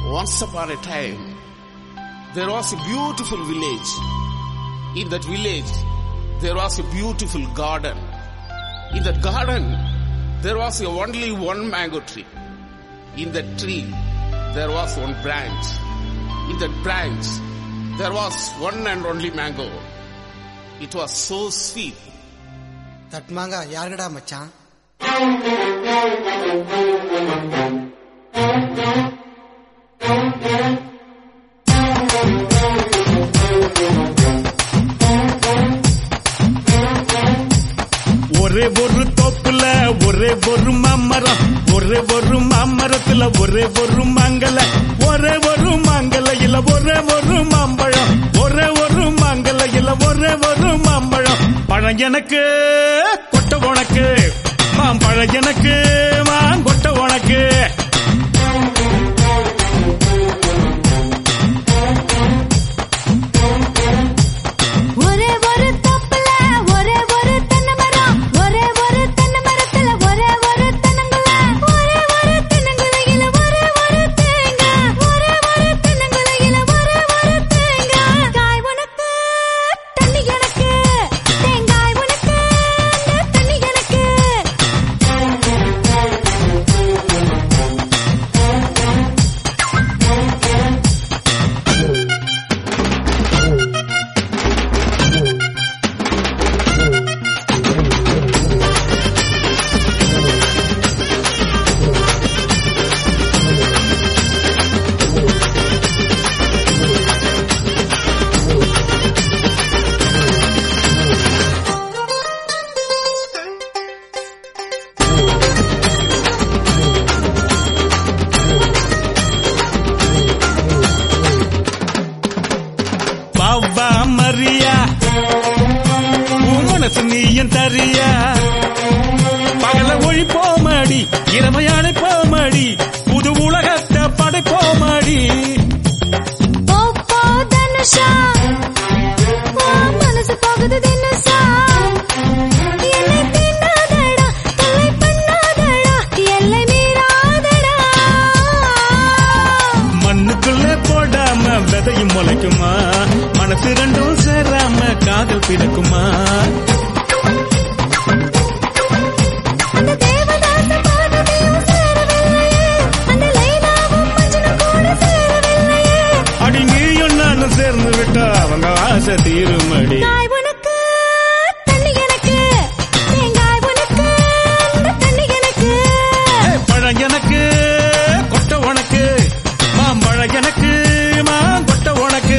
Once upon a time, there was a beautiful village. In that village, there was a beautiful garden. In that garden, there was a only one mango tree. In that tree, there was one branch. In that branch, there was one and only mango. It was so sweet. தட்மாங்க யாருடா மச்சான் ஒரே ஒரு தோப்புல ஒரே ஒரு மாமரம் ஒரே ஒரு மாமரத்துல ஒரே ஒரு மாங்கல ஒரே ஒரு மாங்கல இல்ல ஒரே ஒரு மாம்பழம் ஒரே ஒரு மாங்கல இல்ல ஒரே ஒரு மாம்பழம் பழம் எனக்கு கொட்ட உனக்கு மாம்பழம் எனக்கு மாங்கொட்ட உனக்கு ஒரே ஒரு தோப்புல ஒரே ஒரு தென்னை மரம் ஒரே ஒரு தென்னை மரத்துல ஒரே ஒரு தென்னங்குல ஒரே ஒரு தென்னங்குலையில ஒரே ஒரு தேங்காய் ஒரே ஒரு தென்னங்குலையில ஒரே ஒரு தேங்காய் காய் உனக்கு தண்ணி எனக்கு தேங்காய் உனக்கு தண்ணி எனக்கு பாவா மரியா உன் மனசு நீயும் தரியா பகல ஒழி போமாடி இரமையான போமாடி புது உலகத்தை படைப்போமாடி போ போ தனுஷா ஓ மனசு போகுது தினுசா என்னை தீண்டாதடா தொல்லை பண்ணாதடா எல்லை மீறாதடா மண்ணுக்குள்ள போடாம விதையும் முளைக்குமா மனசு ரெண்டும் சேராம காதல் பிறக்குமா அந்த தேவதாச பாரதியும் சேரவில்லையே அந்த லைலாவும் மஜ்னு கூட சேரவில்லையே அடி நீயும் நானும் சேர்ந்து விட்டா அவங்க ஆசை தீருமடி காய் உனக்கு தண்ணி எனக்கு தேங்காய் உனக்கு அந்த தண்ணி எனக்கு பழம் எனக்கு கொட்ட உனக்கு மாம்பழம் எனக்கு மாங்கொட்ட உனக்கு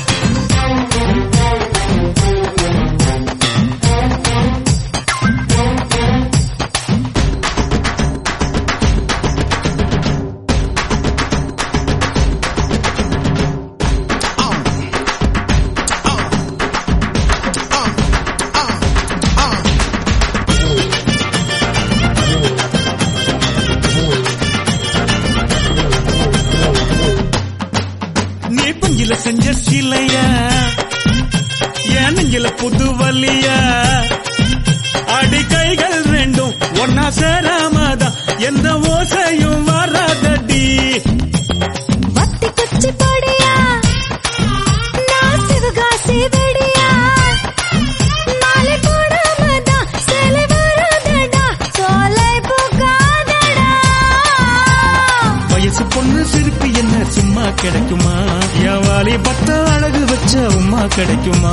நீ பஞ்சில செஞ்ச சிலையா என் நெஞ்சில புது வலியா அடி கைகள் ரெண்டும் ஒன்னா சேராமதான் எந்த ஓசையும் வராதடி வத்தி குச்சி பொடியா நான் சிவகாசி வெடியா மாலை போடாமதான் சிலை வராதடா சோலை போகாதடா வயசு பொண்ணு சிரிப்பு என்ன சும்மா கிடைக்குமா என் வாலி பத்த அழகு வச்ச உமா கிடைக்குமா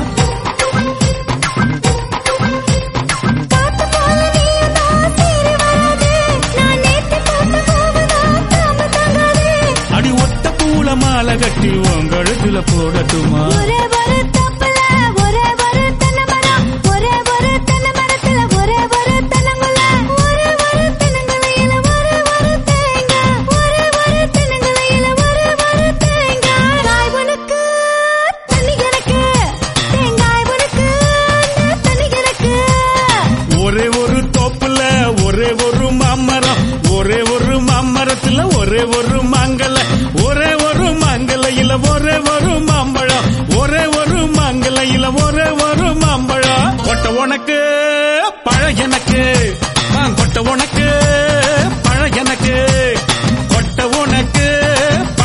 காத்து போல நீயும் நான் சீறி வராதே நான் நேத்து போட்ட பூவுதா தாம தாங்காதே அடி ஒத்த பூல மாலை கட்டி உங்களுக்குல போடட்டுமா ஒரே ஒரு தப்புல ஒரே ஒரு தென்னை மரம் ஒரே ஒரு தென்னை மரத்துல ஒரே ஒரு தென்னங்குல ஒரே ஒரு தென்னங்குலையில ஒரே ஒரு தேங்காய் ஒரே ஒரு தென்னங்குலையில ஒரே ஒரு தேங்காய் காய் உனக்கு தண்ணி எனக்கு தேங்காய் உனக்கு அந்த தண்ணி எனக்கு ஒரே ஒரு தோப்புல ஒரே ஒரு மாமரம் ஒரே ஒரு மாமரத்துல ஒரே ஒரு மாங்கல ஒரே ஒரு மாங்கலையில ஒரே ஒரு மாம்பழம் ஒரே ஒரு மாங்கலையில ஒரே ஒரு மாம்பழம் கொட்ட உனக்கு பழம் எனக்கு கொட்ட உனக்கு பழம் எனக்கு கொட்ட உனக்கு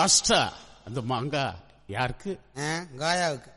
லாஸ்டா அந்த மாங்காய் யாருக்கு ஆ, காயாவுக்கு